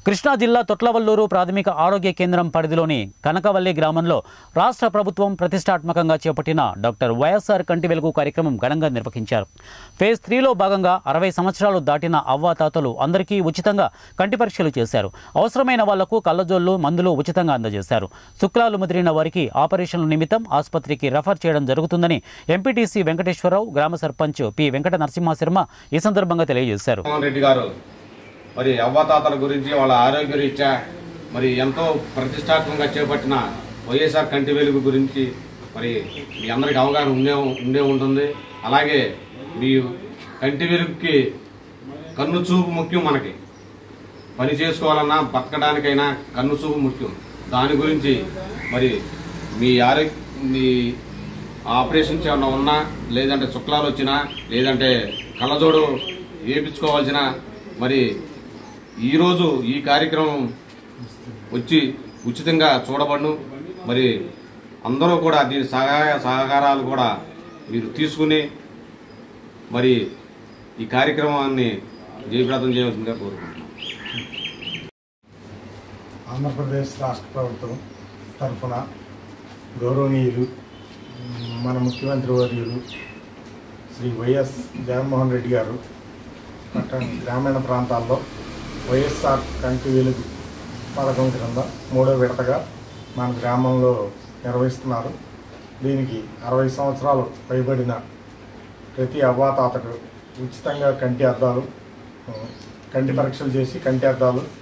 కృష్ణా జిల్లా తొట్లవల్లూరు ప్రాథమిక ఆరోగ్య కేంద్రం పరిధిలోని కనకవల్లి గ్రామంలో రాష్ట్ర ప్రభుత్వం ప్రతిష్టాత్మకంగా చేపట్టిన డాక్టర్ వైఎస్ఆర్ కంటి వెలుగు కార్యక్రమం ఘనంగా నిర్వహించారు ఫేజ్ త్రీలో భాగంగా అరవై సంవత్సరాలు దాటిన అవ్వాతాతలు అందరికీ ఉచితంగా కంటి పరీక్షలు చేశారు అవసరమైన వాళ్లకు కళ్ళజోళ్లు మందులు ఉచితంగా అందజేశారు శుక్లాలు ముదిరిన వారికి ఆపరేషన్ల నిమిత్తం ఆసుపత్రికి రెఫర్ చేయడం జరుగుతుందని ఎంపీటీసీ వెంకటేశ్వరరావు గ్రామ సర్పంచ్ పి వెంకట నరసింహశర్మ ఈ సందర్భంగా తెలియజేశారు జగన్మోహన్ రెడ్డి గారు మరి అవ్వాతాతల గురించి వాళ్ళ ఆరోగ్య రీత్యా మరి ఎంతో ప్రతిష్టాత్మకంగా చేపట్టిన వైఎస్ఆర్ కంటి వెలుగు గురించి మరి మీ అందరికి అవగాహన ఉండే ఉండే ఉంటుంది అలాగే మీ కంటి వెలుగుకి కన్ను చూపు ముఖ్యం మనకి పని చేసుకోవాలన్నా బతకడానికైనా కన్ను చూపు ముఖ్యం దాని గురించి మరి మీ ఆరోగ్య మీ ఆపరేషన్స్ ఏమన్నా ఉన్నా లేదంటే చుక్లాలు వచ్చినా లేదంటే కళ్ళజోడు వేయించుకోవాల్సిన మరి ఈరోజు ఈ కార్యక్రమం వచ్చి ఉచితంగా చూడబడును మరి అందరూ కూడా దీని సహాయ సహకారాలు కూడా మీరు తీసుకుని మరి ఈ కార్యక్రమాన్ని జయప్రదం చేయవలసిందిగా కోరుకుంటున్నాను ఆంధ్రప్రదేశ్ రాష్ట్ర ప్రభుత్వం తరఫున గౌరవనీయులు మన ముఖ్యమంత్రి వర్యులు శ్రీ వైఎస్ జగన్మోహన్ రెడ్డి గారు పట్టణ గ్రామీణ ప్రాంతాల్లో వైఎస్ఆర్ కంటి వెలుగు పథకం క్రింద మూడో విడతగా మన గ్రామంలో నిర్వహిస్తున్నారు దీనికి అరవై సంవత్సరాలు పైబడిన ప్రతి అవ్వాతాతకు ఉచితంగా కంటి అద్దాలు కంటి పరీక్షలు చేసి కంటి అద్దాలు